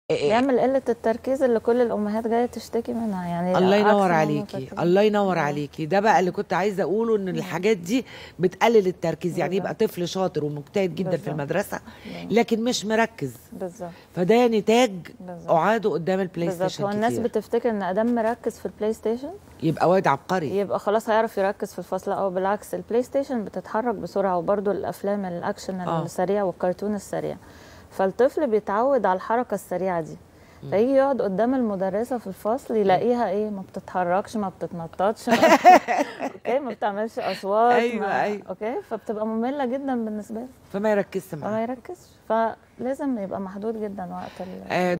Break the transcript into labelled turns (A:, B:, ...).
A: بيعمل قله التركيز اللي كل الامهات جايه تشتكي منها يعني
B: الله
A: عكس
B: ينور
A: ما هم
B: عليكي
A: فاكرين.
B: الله ينور عليكي ده بقى اللي كنت عايزه اقوله ان الحاجات دي بتقلل التركيز يعني يبقى طفل شاطر ومجتهد جدا في
A: بالظبط.
B: المدرسه لكن مش مركز
A: بالظبط
B: فده نتاج
A: بالظبط.
B: اعاده قدام البلاي
A: بالظبط
B: ستيشن
A: هو الناس
B: كتير.
A: بتفتكر ان ادام مركز في البلاي ستيشن
B: يبقى واد عبقري
A: يبقى خلاص هيعرف يركز في الفصل او بالعكس البلاي ستيشن بتتحرك بسرعه وبرده الافلام الاكشن
B: آه.
A: السريع والكرتون السريع فالطفل بيتعود على الحركه السريعه دي فيجي يقعد قدام المدرسه في الفصل يلاقيها ايه ما بتتحركش ما بتتنططش ما اوكي ما بتعملش اصوات
B: أيوة،
A: ما...
B: أيوة.
A: اوكي فبتبقى ممله جدا بالنسبه له
B: فما يركزش معاه
A: فما يركزش فلازم يبقى محدود جدا وقت ال...
B: آه،